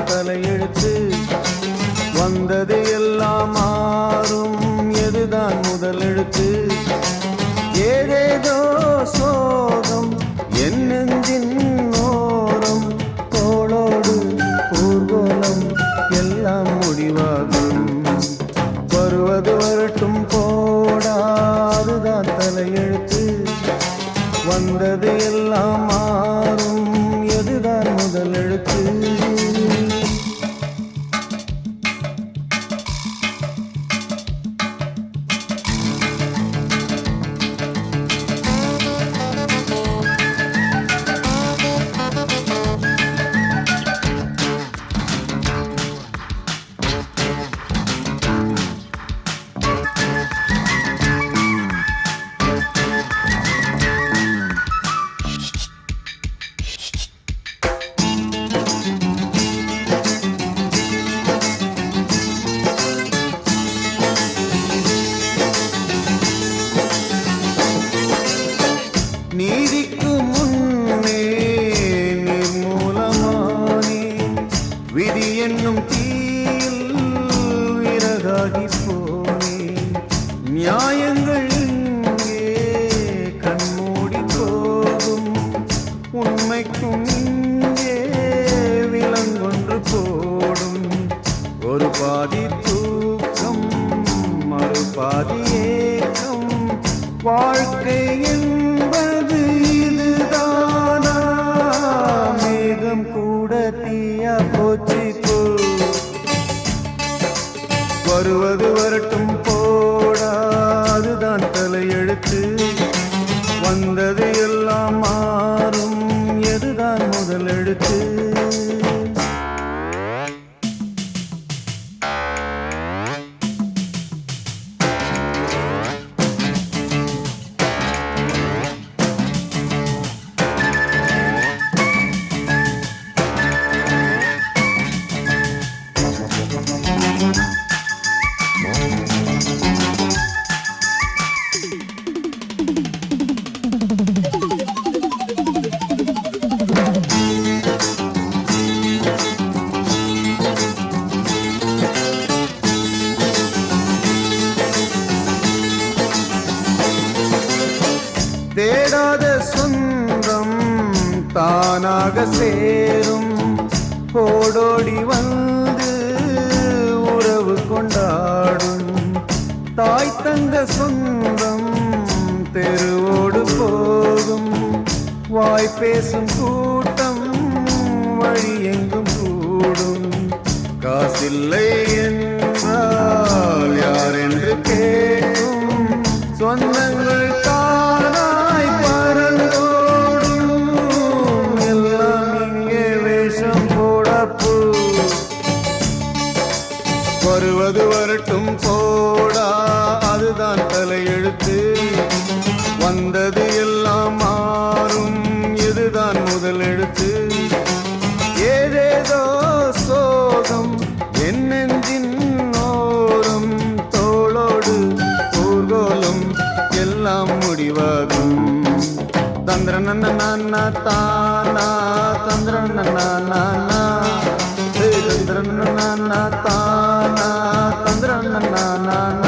தலையெழுத்து வந்தது எல்லாம் மாறும் எதுதான் முதல் எழுத்து ஏதேதோ சோகம் என் நெஞ்சின் ஓரம் தோளோடு ஊர்வலம் எல்லாம் முடிவாகும் வருவது வரட்டும் போடாதுதான் தலையெழுத்து வந்தது எல்லாம் மாறும் எதுதான் முதல் எழுத்து நீதிக்கு முன்னே நிர்மூலமானே விதி என்னும் தீயில் விறகாகி போனே நியாயங்கள் இங்கே கண்மூடி போகும் உண்மைக்கும் இங்கே விலங்கொன்று போடும் ஒரு பாதி தூக்கம் மறு பாதி ஏக்கம் வாழ்க்கை என்பது இதுதானா மேகம் கூட தீயா போச்சு போ வருவது வரட்டும் போடா அதுதான் தலையெழுத்து வந்தது எல்லாம் மாறும் எதுதான் முதல் எழுத்து தேடாத சொந்தம் தானாக சேரும் ஓடோடி வந்து உறவு கொண்டாடும் தாய் தந்த சொந்தம் தெருவோடு போகும் வாய் பேசும் கூட்டம் வழி எங்கும் கூடும் காசில்லை என்றால் யார் என்று கேட்கும் சொந்தங்கள் தானாய் பறந்தோடும் எல்லாம் இங்கே வேஷம் போடப்போ வருவது வரட்டும் போடா அதுதான் தலையெழுத்து வந்தது எல்லாம் மாறும் இதுதான் முதல் எழுத்து ஏதேதோ சோகம் என் நெஞ்சின் ஓரம் தோளோடு ஊர்கோலம் எல்லாம் முடிவாகும் தந்திரன நானா தானா தந்திரன நானா தந்திரன நானா தானா தந்திரன நானா